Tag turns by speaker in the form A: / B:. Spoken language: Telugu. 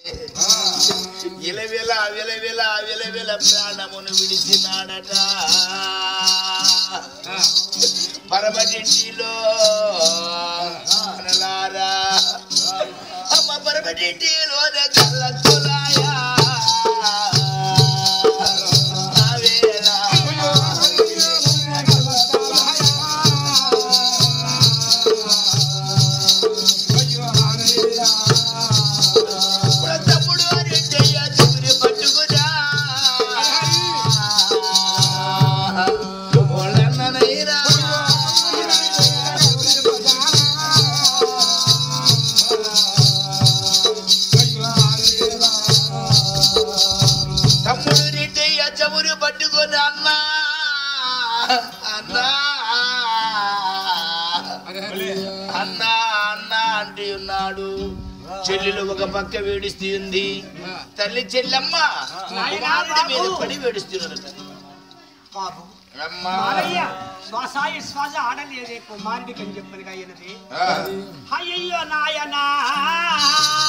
A: ఇలవిల విలవిల విలవిల ప్రాణమును విడిచినాడట పరమటింటిలో అనలారా అమ్మ పరమటింటిలో కళ్ళకులాయా ఆ వేళ తమ్ముడు అని చెయ్య చిగురి పట్టుకురా ఓళ్ళన్ననైరా. తమ్ముడు రెడ్డయ్య చమురు పట్టుకొని అన్నా అన్నా అన్నా అన్నా అంటూ ఉన్నాడు చెల్లెలు ఒక పక్క వేడిస్తుంది తల్లి చెల్లెమ్మ కుమారుడి మీద పడి వేడిస్తున్నారట
B: పాపం
A: అమ్మా
B: మారయ్య శ్వాసాయ శ్వాస ఆడలేదే కుమారుడికి అని చెప్పనుగా ఈయనది
A: ఆ.
B: అయ్యయ్యో నాయనా